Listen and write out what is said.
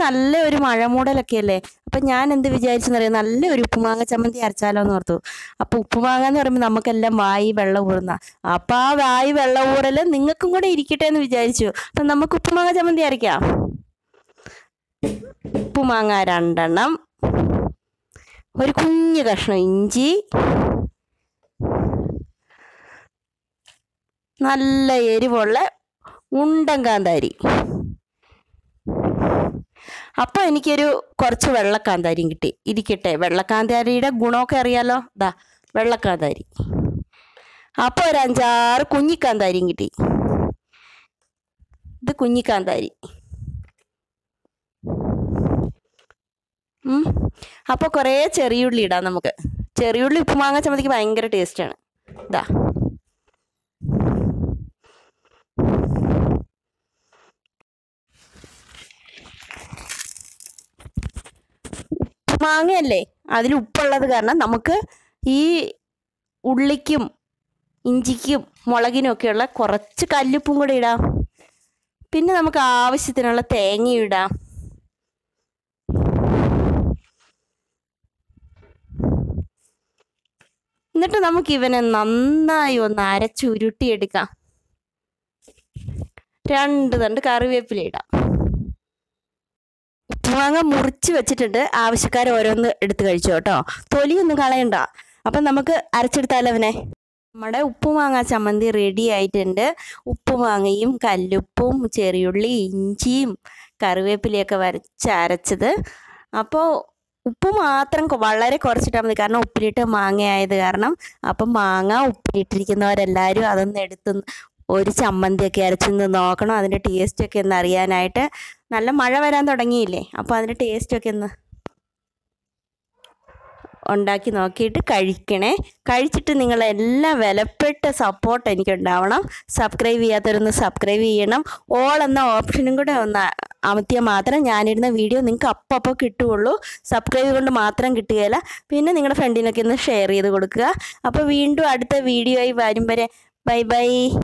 നല്ല ഒരു മഴ മൂടലൊക്കെ അല്ലേ അപ്പം ഞാൻ എന്ത് വിചാരിച്ചെന്നറിയാം നല്ല ഒരു ഉപ്പുമാങ്ങ ചമ്മന്തി അരച്ചാലോ എന്ന് ഓർത്തു അപ്പോൾ ഉപ്പുമാങ്ങ എന്ന് പറയുമ്പോൾ നമുക്കെല്ലാം വായി വെള്ളം ഊറുന്ന അപ്പം ആ വായി വെള്ളം ഊറൽ നിങ്ങൾക്കും കൂടെ ഇരിക്കട്ടെ എന്ന് വിചാരിച്ചു അപ്പം നമുക്ക് ഉപ്പുമാങ്ങ ചമ്മന്തി അരയ്ക്കാം ഉപ്പുമാങ്ങ രണ്ടെണ്ണം ഒരു കുഞ്ഞു കഷ്ണം ഇഞ്ചി നല്ല എരിവുള്ള ഉണ്ടൻ കാന്താരി അപ്പോൾ എനിക്കൊരു കുറച്ച് വെള്ളക്കാന്താരിയും കിട്ടി ഇരിക്കട്ടെ വെള്ളക്കാന്താരിയുടെ ഗുണമൊക്കെ അറിയാലോ ദാ വെള്ളക്കാന്താരി അപ്പോൾ ഒരു അഞ്ചാറ് കുഞ്ഞിക്കാന്താരിയും കിട്ടി ഇത് കുഞ്ഞിക്കാന്താരി ഉം. അപ്പോൾ കുറേ ചെറിയുള്ളി ഇടാം നമുക്ക് ചെറിയുള്ളി ഉപ്പുമാങ്ങ ചമ്മന്തിക്ക് ഭയങ്കര ടേസ്റ്റാണ് ഇതാ മാങ്ങയല്ലേ അതിൽ ഉപ്പുള്ളത് കാരണം നമുക്ക് ഈ ഉള്ളിക്കും ഇഞ്ചിക്കും മുളകിനും ഒക്കെയുള്ള കുറച്ച് കല്ലുപ്പും കൂടെ ഇടാം പിന്നെ നമുക്ക് ആവശ്യത്തിനുള്ള തേങ്ങയും ഇടാം എന്നിട്ട് നമുക്ക് ഇവനെ നന്നായി ഒന്ന് അരച്ചുരുട്ടിയെടുക്കാം രണ്ട് തണ്ട് കറിവേപ്പില ഇടാം ഉപ്പുമാങ്ങ മുറിച്ച് വെച്ചിട്ടുണ്ട് ആവശ്യക്കാർ ഓരോന്ന് എടുത്ത് കഴിച്ചു കേട്ടോ തൊലിയൊന്നും കളയണ്ട അപ്പം നമുക്ക് അരച്ചെടുത്താലോ അവനെ നമ്മുടെ ഉപ്പുമാങ്ങ ചമ്മന്തി റെഡി ആയിട്ടുണ്ട് ഉപ്പുമാങ്ങയും കല്ലുപ്പും ചെറിയുള്ളി ഇഞ്ചിയും കറിവേപ്പിലയൊക്കെ വരച്ച് അരച്ചത് അപ്പോൾ ഉപ്പ് മാത്രം കൊ- വളരെ കുറച്ചിട്ടാൽ മതി കാരണം ഉപ്പിലിട്ട് മാങ്ങ ആയത് കാരണം അപ്പം മാങ്ങ ഉപ്പിലിട്ടിരിക്കുന്നവരെല്ലാവരും അതൊന്ന് എടുത്ത് ഒരു ചമ്മന്തിയൊക്കെ അരച്ചൊന്ന് നോക്കണം അതിൻ്റെ ടേസ്റ്റൊക്കെ ഒന്ന് അറിയാനായിട്ട് നല്ല മഴ വരാൻ തുടങ്ങിയില്ലേ അപ്പോൾ അതിൻ്റെ ടേസ്റ്റൊക്കെ ഒന്ന് ഉണ്ടാക്കി നോക്കിയിട്ട് കഴിക്കണേ കഴിച്ചിട്ട് നിങ്ങളെല്ലാം വിലപ്പെട്ട സപ്പോർട്ട് എനിക്കുണ്ടാവണം സബ്സ്ക്രൈബ് ചെയ്യാത്തവരൊന്ന് സബ്സ്ക്രൈബ് ചെയ്യണം ഓൾ എന്ന ഓപ്ഷനും കൂടെ ഒന്ന് അമർത്തിയാൽ മാത്രം ഞാനിടുന്ന വീഡിയോ നിങ്ങൾക്ക് അപ്പം അപ്പോൾ കിട്ടുകയുള്ളൂ സബ്സ്ക്രൈബ് കൊണ്ട് മാത്രം കിട്ടുകയില്ല പിന്നെ നിങ്ങളുടെ ഫ്രണ്ടിനൊക്കെ ഒന്ന് ഷെയർ ചെയ്ത് കൊടുക്കുക അപ്പോൾ വീണ്ടും അടുത്ത വീഡിയോ ആയി വരും വരെ ബൈ ബൈ